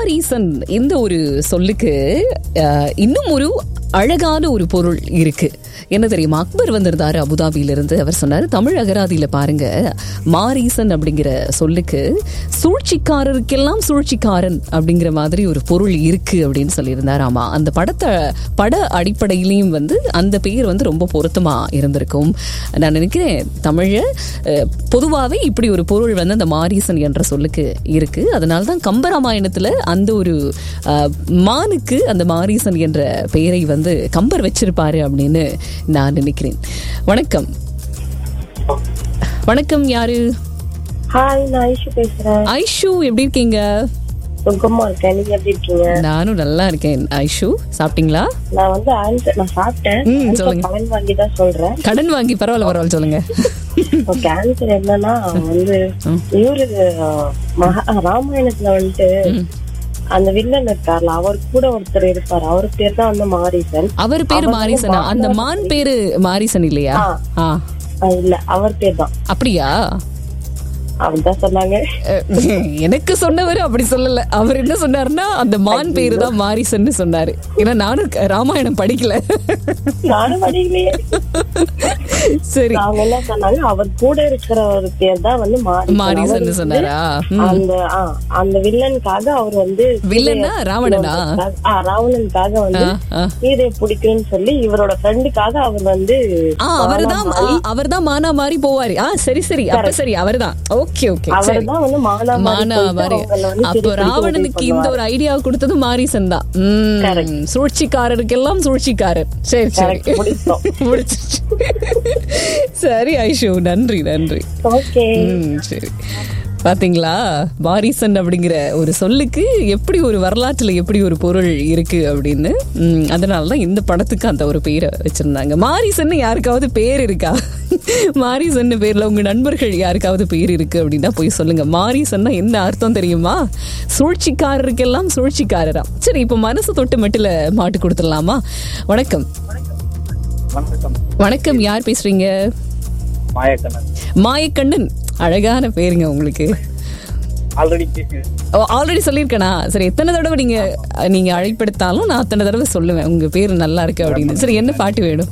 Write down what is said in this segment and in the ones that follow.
மாரீசன் இந்த ஒரு சொல்லுக்கு அஹ், இன்னும் ஒரு அழகான ஒரு பொருள் இருக்கு என்ன தெரியுமா அக்பர் வந்திருந்தாரு அபுதாபியிலிருந்து அவர் சொன்னாரு தமிழ் அகராதியில பாருங்க மாரீசன் அப்படிங்கிற சொல்லுக்கு சூழ்ச்சிக்காரருக்கெல்லாம் சூழ்ச்சிக்காரன் அப்படிங்கிற மாதிரி ஒரு பொருள் இருக்கு அப்படின்னு சொல்லியிருந்தாரு ஆமா அந்த படத்தை பட அடிப்படையிலையும் வந்து அந்த பெயர் வந்து ரொம்ப பொருத்தமா இருந்திருக்கும் நான் நினைக்கிறேன் தமிழ பொதுவாகவே இப்படி ஒரு பொருள் வந்து அந்த மாரீசன் என்ற சொல்லுக்கு இருக்கு அதனால தான் கம்பராமாயணத்துல அந்த ஒரு அஹ், மானுக்கு அந்த மாரீசன் என்ற பெயரை வந்து கம்பர் வச்சிருப்பாரு அப்படின்னு நான் நினைக்கிறேன் வணக்கம் வணக்கம் யாரு ஹாய் நான் ஐஷு பேசுறேன் ஐஷு எப்படி இருக்கீங்க சுகமா இருக்கேன் நீங்க எப்படி இருக்கீங்க நானும் நல்லா இருக்கேன் ஐஷு சாப்பிட்டீங்களா நான் வந்து ஆன்சர் நான் சாப்பிட்டேன் ம், answer சொல்லுங்க. கடன் வாங்கி தான் சொல்றேன் கடன் வாங்கி பரவாயில்ல பரவாயில்ல சொல்லுங்க ஓகே ஆன்சர் என்னன்னா வந்து இவரு அஹ், மகா ராமாயணத்துல வந்துட்டு அந்த வில்லன் இருக்கார்ல அவர் கூட ஒருத்தர் இருப்பாரு அவர் பேர் தான் வந்து மாரீசன் அவர் பேரு மாரிசனா அந்த மான் பேரு மாரிசன் இல்லையா ஆ அஹ், இல்ல அவர் பேர் தான் அப்படியா அவர் தான் சொன்னாங்க அஹ், எனக்கு சொன்னவர் அப்படி சொல்லல அவர் என்ன சொன்னாருன்னா அந்த மான் பேரு தான் மாரிசன்னு சொன்னாரு ஏன்னா நானும் க- ராமாயணம் படிக்கல நானும் படிக்கலையே சரி அவங்க என்ன சொன்னாங்க அவர் கூட இருக்கிற ஒரு பேர் தான் வந்து மாரீசன் மாரிசன்னு அவர் வந்து சொன்னாரா ம். அந்த ஆ, அந்த வில்லனுக்காக அவர் வந்து வில்லன்னா ராவணனா ஆ, ராவணனுக்காக வந்து ஆ. சீதையை பிடிக்கும்னு சொல்லி இவரோட ஃப்ரெண்டுக்காக அவர் வந்து ஆ அவர்தான் ஆ, அவர்தான் மானா மாதிரி போவாரு ஆ சரி சரி அப்ப சரி அவர்தான் ஓகே ஓகே அவர் சரி தான் வந்து மானா மானா மாதிரி அப்போ ராவணனுக்கு இந்த ஒரு ஐடியா கொடுத்தது மாரிசன் தான் ம், சூழ்ச்சிக்காரருக்கெல்லாம் சூழ்ச்சிக்காரர் சரி சரி முடிச்சோம் முடிச்சிருச்சு சரி ஐஷு நன்றி நன்றி ஓகே ம், சரி பாத்தீங்களா மாரிசன் அப்படிங்கிற ஒரு சொல்லுக்கு எப்படி ஒரு வரலாற்றுல எப்படி ஒரு பொருள் இருக்கு அப்படின்னு ம், அதனாலதான் இந்த படத்துக்கு அந்த ஒரு பெயரை வச்சிருந்தாங்க மாரிசன் யாருக்காவது பேர் இருக்கா மாரிசன் பேர்ல உங்க நண்பர்கள் யாருக்காவது பேர் இருக்கு அப்படின்னா போய் சொல்லுங்க மாரிசன்னா என்ன அர்த்தம் தெரியுமா சூழ்ச்சிக்காரருக்கெல்லாம் சூழ்ச்சிக்காரரா சரி இப்போ மனசு தொட்டு மட்டுல மாட்டு கொடுத்துடலாமா வணக்கம் வணக்கம் வணக்கம் யார் பேசுறீங்க மாயக்கண்ணன் மாயக்கண்ணன் அழகான பேருங்க உங்களுக்கு ஆல்ரெடி பேசி ஆல்ரெடி சொல்லியிருக்கேனா சரி எத்தனை தடவை நீங்க நீங்க அழைப்படுத்தாலும் நான் அத்தனை தடவை சொல்லுவேன் உங்க பேர் நல்லா இருக்கு அப்படின்னு சரி என்ன பாட்டு வேணும்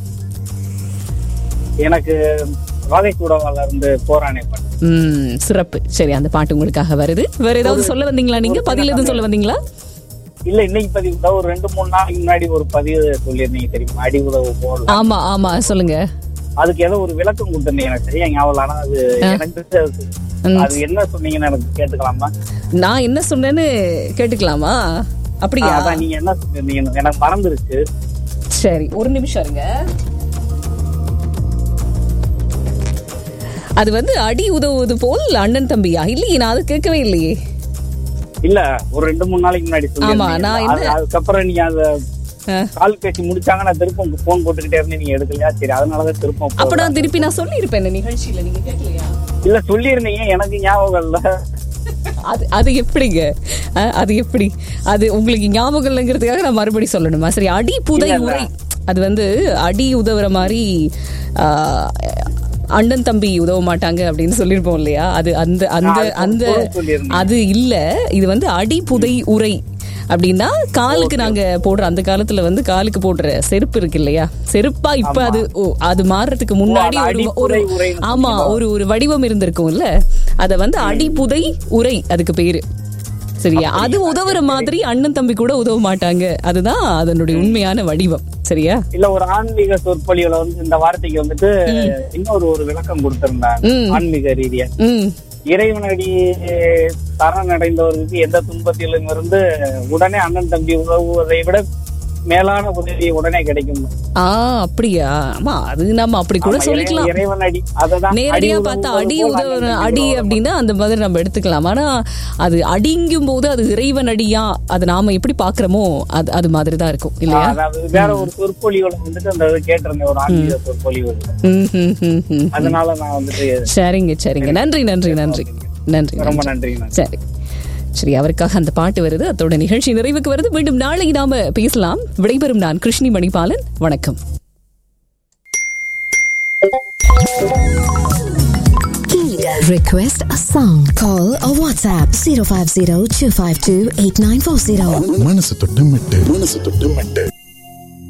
எனக்கு வாகை கூடவால இருந்து போராணி பண்ண ம் சிறப்பு சரி அந்த பாட்டு உங்களுக்காக வருது வேற ஏதாவது சொல்ல வந்தீங்களா நீங்க பதில் எதுவும் சொல்ல வந்தீங்களா இல்ல இன்னைக்கு பதிவு தான் ஒரு ரெண்டு மூணு நாளைக்கு முன்னாடி ஒரு பதிவு சொல்லியிருந்தீங்க தெரியுமா அடி உதவு போடலாம் ஆமா ஆமா சொல்லுங்க அதுக்கு ஏதோ ஒரு விளக்கம் கொடுத்துருந்தீங்க எனக்கு சரியா ஞாபகம் இல்ல. ஆனா அது எனக்கு தெரிஞ்சு அது- அது என்ன சொன்னீங்கன்னு எனக்கு கேட்டுக்கலாமா நான் என்ன சொன்னேன்னு கேட்டுக்கலாமா அப்படியா அதான் நீங்க என்ன சொல்லியிருந்தீங்க எனக்கு மறந்துருச்சு சரி ஒரு நிமிஷம் இருங்க அது வந்து அடி உதவுவது போல் அண்ணன் தம்பியா இல்லையே நான் அதை கேட்கவே இல்லையே இல்ல ஒரு ரெண்டு மூணு நாளைக்கு முன்னாடி ஆமா, நான் சொல்லியிருந்தீங்க என்ன- அது- அதுக்கப்புறம் நீங்க அத ஆ. கால் பேசி முடிச்சாங்க நான் திரும்ப போன் போட்டுக்கிட்டே இருந்தேன் நீங்க எடுக்கலையா சரி அதனாலதான் திரும்ப அப்ப போடுறேன். நான் திருப்பி நான் சொல்லியிருப்பேன் இந்த நிகழ்ச்சியில நீங்க கேட்கலையா இல்ல சொல்லியிருந்தீங்க எனக்கு ஞாபகம் இல்ல அது அது எப்படிங்க அஹ், அது எப்படி அது உங்களுக்கு ஞாபகம் இல்லைங்கிறதுக்காக நான் மறுபடியும் சொல்லணுமா சரி அடி புதை இல்ல, இல்ல. உரை அது வந்து அடி உதவுற மாதிரி ஆஹ், அண்ணன் தம்பி உதவ மாட்டாங்க அப்படின்னு சொல்லியிருப்போம் இல்லையா அது அந்த அந்த அது அந்த பொருள் சொல்லியிருந்தீங்க. அது இல்ல இது வந்து அடி புதை உரை அப்படின்னா காலுக்கு நாங்க போடுற அந்த காலத்துல வந்து காலுக்கு போடுற செருப்பு இருக்கு இல்லையா செருப்பா இப்ப அது ஓ, அது மாறுறதுக்கு முன்னாடி அது ஒரு ஒரு அடிப்புதை உரைன்னு ஆமா ஒரு ஒரு வடிவம் இருந்திருக்கும்ல அத வந்து அடிப்புதை உரை அதுக்கு பேரு சரியா அது உதவுற மாதிரி அண்ணன் தம்பி கூட உதவ மாட்டாங்க அதுதான் அதனுடைய உண்மையான வடிவம் சரியா இல்ல ஒரு ஆன்மீக சொற்பொழிவுல வந்து இந்த வார்த்தைக்கு வந்துட்டு இன்னொரு ஒரு விளக்கம் கொடுத்திருந்தாங்க ம். ஆன்மீக ரீதியா ம் இறைவனடி சரணடைந்தவர்களுக்கு எந்த துன்பத்திலும் இருந்து உடனே அண்ணன் தம்பி உதவுவதை விட மேலான உதவி உடனே கிடைக்கும் ஆ அப்படியா ஆமா அது நம்ம அப்படி கூட ஆமா, சொல்லிக்கலாம் இறை- இறைவனடி அததான் நேரடியா அடி பார்த்தா உதவுவது அடி போல் உதவுற அண்ணன் தம்பி அடி உதவுவது. அப்படின்னா அந்த மாதிரி நம்ம எடுத்துக்கலாம் ஆனா அது அடிங்கும் போது அது இறைவன் அடியா அது நாம எப்படி பாக்குறோமோ அது அது மாதிரி தான் இருக்கும் இல்லையா அதாவது வேற ஒரு சொற்பொழிவுல வந்துட்டு அந்த இது கேட்டிருந்தேன் ஒரு ஆன்மீக சொற்பொழிவு ம், ம், ம், ம். அதனால நான் வந்துட்டு சரிங்க சரிங்க நன்றி நன்றி நன்றி நன்றி ரொம்ப நன்றி. நன்றி சரி சரி அவருக்காக அந்த பாட்டு வருது அதோட நிகழ்ச்சி நிறைவுக்கு வருது மீண்டும் நாளை நாம பேசலாம் விடைபெறும் நான் கிருஷ்ணி மணிபாலன் வணக்கம் Request a song. Call or WhatsApp 050 252 8940. மனசு தொட்டு மெட்டு மனசு தொட்டு மெட்டு